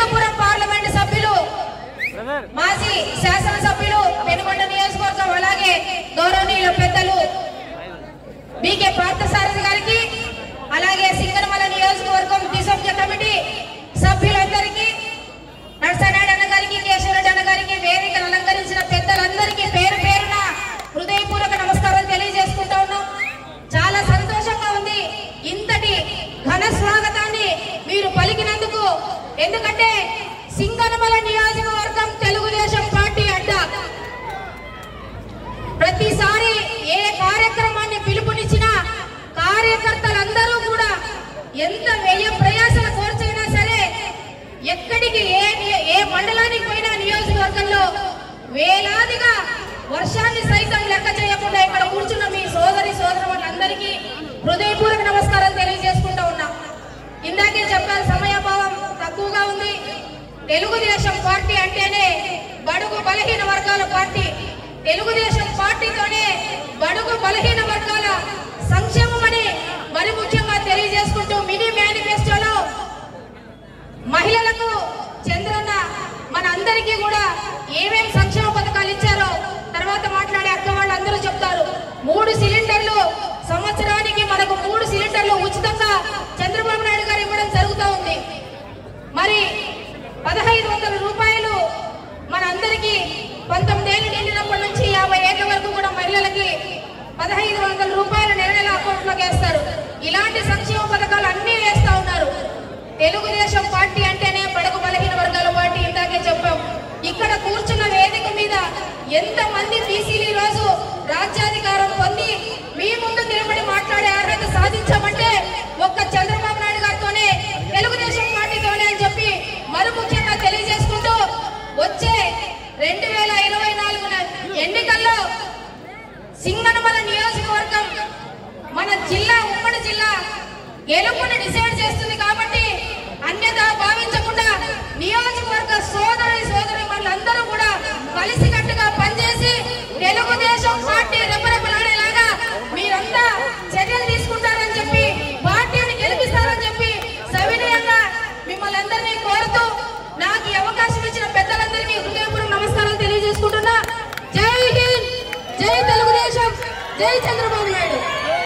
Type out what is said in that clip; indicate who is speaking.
Speaker 1: Hindupuram parliament సభ్యులు మాజీ శాసనసభ్యులు పెనుగొండ నియోజకవర్గం అలాగే గౌరవనీయులు పెద్దలు బీకే పార్థసారథి గారికి అలాగే సింగనమల నియోజకవర్గం దిశభ్య కమిటీ సభ్యులందరికీ నర్సనాయుడు అన్న గారికి కేశవరెడ్డి అన్న గారికి వేదికను అలంకరించిన పెద్దలందరికీ పేరు పేరున హృదయపూర్వక నమస్కారం తెలియజేసుకుంటా ఉన్నాం చాలా సంతోషంగా ఉంది ఇంతటి ఘన స్వాగతాన్ని మీరు పలికినందుకు ఎందుకంటే సింగనమల నియోజకవర్గం తెలుగుదేశం పార్టీ అడ్డా ప్రతిసారి ఏ కార్యక్రమాన్ని పిలుపునిచ్చినా కార్యకర్తలందరూ కూడా ఎంత వ్యయ ప్రయాసల కోర్చైనా సరే ఎక్కడికి ఏ ఏ మండలానికి పోయినా నియోజకవర్గంలో వేలాదిగా వర్షాన్ని సైతం లెక్క చేయకుండా ఇక్కడ కూర్చున్న మీ సోదరి సోదరులందరికీ హృదయపూర్వక నమస్కారం తెలియజేసుకుంటూ ఉన్నాం ఇందాకే చెప్పాలి సమయాభావం తక్కువగా ఉంది తెలుగుదేశం పార్టీ అంటేనే బడుగు బలహీన వర్గాల పార్టీ తెలుగుదేశం పార్టీతోనే బడుగు బలహీన వర్గాల సంక్షేమమని మరి ముఖ్యంగా తెలియజేసుకుంటూ మినీ మేనిఫెస్టోలో మహిళలకు చంద్రన్న మన అందరికీ కూడా ఏమేం సంక్షేమ పథకాలు ఇచ్చారో తర్వాత మాట్లాడే అక్క వాళ్ళందరూ చెప్తారు మూడు సిలిండర్లు సంవత్సరానికి మనకు మూడు సిలిండర్లు ఉచితంగా చంద్రబాబు నాయుడు గారు ఇవ్వడం జరుగుతూ ఉంది మరి పదహైదు వందల రూపాయలు మన అందరికీ పంతొమ్మిది ఏళ్ళు నిండినప్పటి నుంచి యాభై ఏళ్ళ వరకు కూడా మహిళలకి పదహైదు వందల రూపాయలు నెల నెల అకౌంట్లోకి వేస్తారు ఇలాంటి సంక్షేమ పథకాలు అన్నీ వేస్తా ఉన్నారు తెలుగుదేశం పార్టీ అంటేనే బడుగు బలహీన వర్గాల పార్టీ ఇందాకే చెప్పాం ఇక్కడ కూర్చున్న వేదిక మీద ఎంత మంది బీసీలు ఈ రోజు రాజ్యాధికారం పొంది మీ ముందు నిలబడి మాట్లాడే అర్హత సాధించామంటే ఒక్క చంద్రబాబు నాయుడు గారితోనే తెలుగుదేశం పార్టీతోనే అని చెప్పి మరు ముఖ్యంగా తెలియజేసుకుంటూ వచ్చే రెండు వేల ఇరవై నాలుగు ఎన్నికల్లో సింగనమల నియోజకవర్గం మన జిల్లా ఉమ్మడి జిల్లా గెలుపుని డిసైడ్ చేస్తుంది కాబట్టి అన్యదా భావించకుండా నియోజకవర్గ సోదరి సోదరి వాళ్ళందరూ కూడా కలిసికట్టుగా పనిచేసి తెలుగుదేశం పార్టీ రెపరెపలాడేలాగా మీరంతా చర్యలు తీసుకుంటారని చెప్పి పార్టీని గెలిపిస్తారని చెప్పి సవినయంగా మిమ్మల్ని అందరినీ కోరుతూ నాకు ఈ అవకాశం ఇచ్చిన పెద్దలందరికీ హృదయపూర్వక నమస్కారాలు తెలియజేసుకుంటున్నా జై హింద్ జై తెలుగుదేశం జై చంద్రబాబు